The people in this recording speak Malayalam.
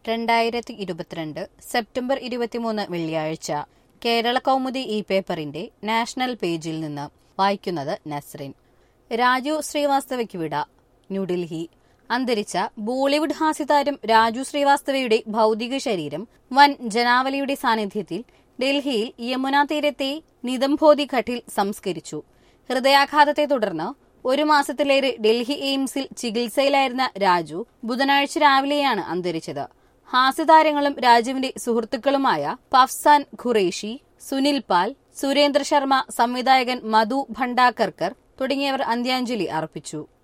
രണ്ടായിരത്തി ഇരുപത്തിരണ്ട് സെപ്റ്റംബർ ഇരുപത്തിമൂന്ന് വെള്ളിയാഴ്ച കേരള കൗമുദി ഈ പേപ്പറിന്റെ നാഷണൽ പേജിൽ നിന്ന് വായിക്കുന്നത് നസ്രിൻ രാജു ശ്രീവാസ്തവയ്ക്ക് വിട ന്യൂഡൽഹി അന്തരിച്ച ബോളിവുഡ് ഹാസ്യതാരം രാജു ശ്രീവാസ്തവയുടെ ഭൗതിക ശരീരം വൻ ജനാവലിയുടെ സാന്നിധ്യത്തിൽ ഡൽഹിയിൽ യമുനാ തീരത്തെ നിതംഭോതി ഘട്ടിൽ സംസ്കരിച്ചു ഹൃദയാഘാതത്തെ തുടർന്ന് ഒരു മാസത്തിലേറെ ഡൽഹി എയിംസിൽ ചികിത്സയിലായിരുന്ന രാജു ബുധനാഴ്ച രാവിലെയാണ് അന്തരിച്ചത് ഹാസ്യതാരങ്ങളും രാജുവിന്റെ സുഹൃത്തുക്കളുമായ പഫ്സാൻ ഖുറേഷി സുനിൽ പാൽ സുരേന്ദ്ര ശർമ്മ സംവിധായകൻ മധു ഭണ്ഡാക്കർക്കർ തുടങ്ങിയവർ അന്ത്യാഞ്ജലി അർപ്പിച്ചു